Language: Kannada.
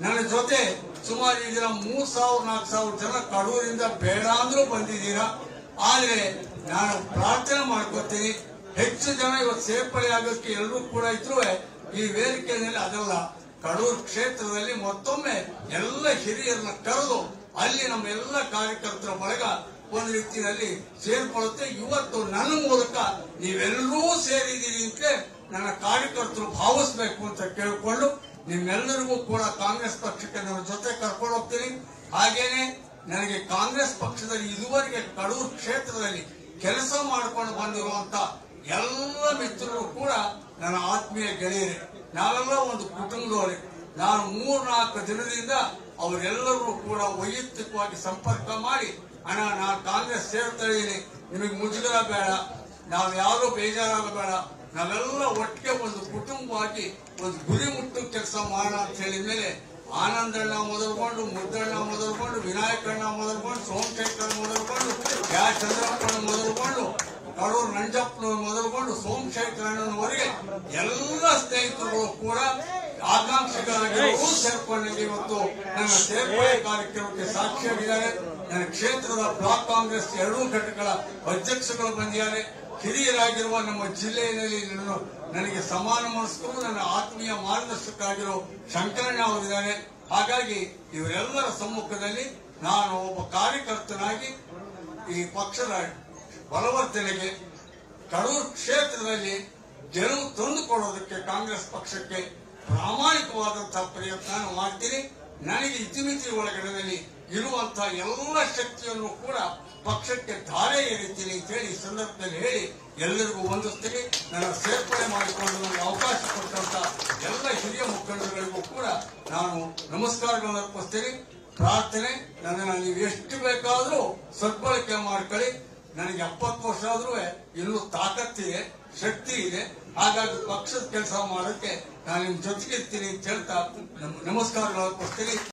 ನನ್ನ ಜೊತೆ ಸುಮಾರು ಈ ದಿನ ಮೂರ್ ಸಾವಿರ ನಾಲ್ಕು ಸಾವಿರ ಜನ ಕಡೂರಿಂದ ಬೇಡ ಅಂದ್ರೂ ಬಂದಿದ್ದೀರಾ ಆದ್ರೆ ನಾನು ಪ್ರಾರ್ಥನೆ ಮಾಡ್ಕೊತೀನಿ ಹೆಚ್ಚು ಜನ ಇವತ್ತು ಸೇರ್ಪಡೆ ಆಗೋಕ್ಕೆ ಎಲ್ಲರೂ ಕೂಡ ಇದ್ರು ಈ ವೇದಿಕೆಯಲ್ಲಿ ಅದಲ್ಲ ಕಡೂರು ಕ್ಷೇತ್ರದಲ್ಲಿ ಮತ್ತೊಮ್ಮೆ ಎಲ್ಲ ಹಿರಿಯರನ್ನ ಕರೆದು ಅಲ್ಲಿ ನಮ್ಮ ಎಲ್ಲ ಕಾರ್ಯಕರ್ತರ ಬಳಗ ಒಂದು ರೀತಿಯಲ್ಲಿ ಸೇರ್ಕೊಳ್ಳುತ್ತೆ ಇವತ್ತು ನನ್ನ ಮೂಲಕ ನೀವೆಲ್ಲರೂ ಸೇರಿದ್ದೀರಿ ಅಂತ ನನ್ನ ಕಾರ್ಯಕರ್ತರು ಭಾವಿಸ್ಬೇಕು ಅಂತ ಕೇಳಿಕೊಂಡು ನಿಮ್ಮೆಲ್ಲರಿಗೂ ಕೂಡ ಕಾಂಗ್ರೆಸ್ ಪಕ್ಷಕ್ಕೆ ನನ್ನ ಜೊತೆ ಕರ್ಕೊಂಡು ಹೋಗ್ತೀನಿ ಹಾಗೇನೆ ನನಗೆ ಕಾಂಗ್ರೆಸ್ ಪಕ್ಷದಲ್ಲಿ ಇದುವರೆಗೆ ಕಡೂರು ಕ್ಷೇತ್ರದಲ್ಲಿ ಕೆಲಸ ಮಾಡಿಕೊಂಡು ಬಂದಿರುವಂತ ಎಲ್ಲ ಮಿತ್ರರು ಕೂಡ ನನ್ನ ಆತ್ಮೀಯ ಗೆಳೆಯರೇ ನಾವೆಲ್ಲ ಒಂದು ಕುಟುಂಬದವರೇ ನಾನು ಮೂರ್ನಾಲ್ಕು ದಿನದಿಂದ ಅವರೆಲ್ಲರೂ ಕೂಡ ವೈಯಕ್ತಿಕವಾಗಿ ಸಂಪರ್ಕ ಮಾಡಿ ಅಣ್ಣ ನಾನು ಕಾಂಗ್ರೆಸ್ ಸೇರ್ತಾ ಇದ್ದೀನಿ ನಿಮಗೆ ಮುಜುಗರ ಬೇಡ ನಾವು ಯಾರು ಬೇಜಾರಾಗಬೇಡ ನಾವೆಲ್ಲ ಒಟ್ಟಿಗೆ ಒಂದು ಕುಟುಂಬವಾಗಿ ಒಂದು ಗುರಿ ಮುಟ್ಟು ಕೆಲಸ ಮಾಡೋಣ ಅಂತ ಹೇಳಿದ ಮೇಲೆ ಆನಂದಣ್ಣ ಮೊದಲುಕೊಂಡು ಮುದ್ದಣ್ಣ ಮೊದಲುಕೊಂಡು ವಿನಾಯಕಣ್ಣ ಮೊದಲುಕೊಂಡು ಸೋಮಶೇಖರ್ ಮೊದಲುಕೊಂಡು ಯಾ ಚಂದ್ರಪ್ಪಣ್ಣ ಮೊದಲುಕೊಂಡು ಕಡೂರು ನಂಜಪ್ಪನ ಮೊದಲುಕೊಂಡು ಸೋಮಶೇಖರಣ್ಣನವರೆಗೆ ಎಲ್ಲ ಸ್ನೇಹಿತರು ಕೂಡ ಆಕಾಂಕ್ಷಿಗಳಾಗಿರೋರು ಸೇರ್ಕೊಂಡಂಗೆ ಇವತ್ತು ನನ್ನ ಸೇರ್ಪಡೆ ಕಾರ್ಯಕ್ರಮಕ್ಕೆ ಸಾಕ್ಷಿಯಾಗಿದ್ದಾರೆ ನನ್ನ ಕ್ಷೇತ್ರದ ಬ್ಲಾಕ್ ಕಾಂಗ್ರೆಸ್ ಎರಡೂ ಘಟಕಗಳ ಅಧ್ಯಕ್ಷಗಳು ಬಂದಿದ್ದಾರೆ ಹಿರಿಯರಾಗಿರುವ ನಮ್ಮ ಜಿಲ್ಲೆಯಲ್ಲಿ ನನ್ನ ನನಗೆ ಸಮಾನ ಮನಸ್ಕರು ನನ್ನ ಆತ್ಮೀಯ ಮಾರ್ಗದರ್ಶಕರಾಗಿರೋ ಶಂಕರಣ್ಣ ಅವರಿದ್ದಾರೆ ಹಾಗಾಗಿ ಇವರೆಲ್ಲರ ಸಮ್ಮುಖದಲ್ಲಿ ನಾನು ಒಬ್ಬ ಕಾರ್ಯಕರ್ತನಾಗಿ ಈ ಪಕ್ಷದ ಬಲವರ್ಧನೆಗೆ ಕಡೂರು ಕ್ಷೇತ್ರದಲ್ಲಿ ಗೆಲುವು ತಂದುಕೊಡೋದಕ್ಕೆ ಕಾಂಗ್ರೆಸ್ ಪಕ್ಷಕ್ಕೆ ಪ್ರಾಮಾಣಿಕವಾದಂತಹ ಪ್ರಯತ್ನ ಮಾಡ್ತೀನಿ ನನಗೆ ಇತಿಮಿತಿ ಒಳಗಡೆಯಲ್ಲಿ ಇರುವಂತಹ ಎಲ್ಲ ಶಕ್ತಿಯನ್ನು ಕೂಡ ಪಕ್ಷಕ್ಕೆ ಧಾರೆ ಎರಿತೀನಿ ಅಂತ ಹೇಳಿ ಈ ಸಂದರ್ಭದಲ್ಲಿ ಹೇಳಿ ಎಲ್ಲರಿಗೂ ವಂದಿಸ್ತೀನಿ ನನ್ನ ಸೇರ್ಪಡೆ ಮಾಡಿಕೊಂಡು ನನಗೆ ಅವಕಾಶ ಕೊಟ್ಟಂತ ಎಲ್ಲ ಹಿರಿಯ ಮುಖಂಡರುಗಳಿಗೂ ಕೂಡ ನಾನು ನಮಸ್ಕಾರಗಳನ್ನು ಅರ್ಪಿಸ್ತೀನಿ ಪ್ರಾರ್ಥನೆ ನನ್ನನ್ನು ನೀವು ಎಷ್ಟು ಬೇಕಾದರೂ ಸದ್ಬಳಕೆ ಮಾಡ್ಕೊಳ್ಳಿ ನನಗೆ ಎಪ್ಪತ್ತು ವರ್ಷ ಆದ್ರೂ ಇನ್ನೂ ತಾಕತ್ತಿದೆ ಶಕ್ತಿ ಇದೆ ಹಾಗಾಗಿ ಪಕ್ಷದ ಕೆಲಸ ಮಾಡೋಕ್ಕೆ ನಾನು ನಿಮ್ ಜೊತೆಗಿರ್ತೀನಿ ಅಂತ ಹೇಳ್ತಾ ನಮ್- ನಮಸ್ಕಾರಗಳು ಅರ್ಪಿಸ್ತೀನಿ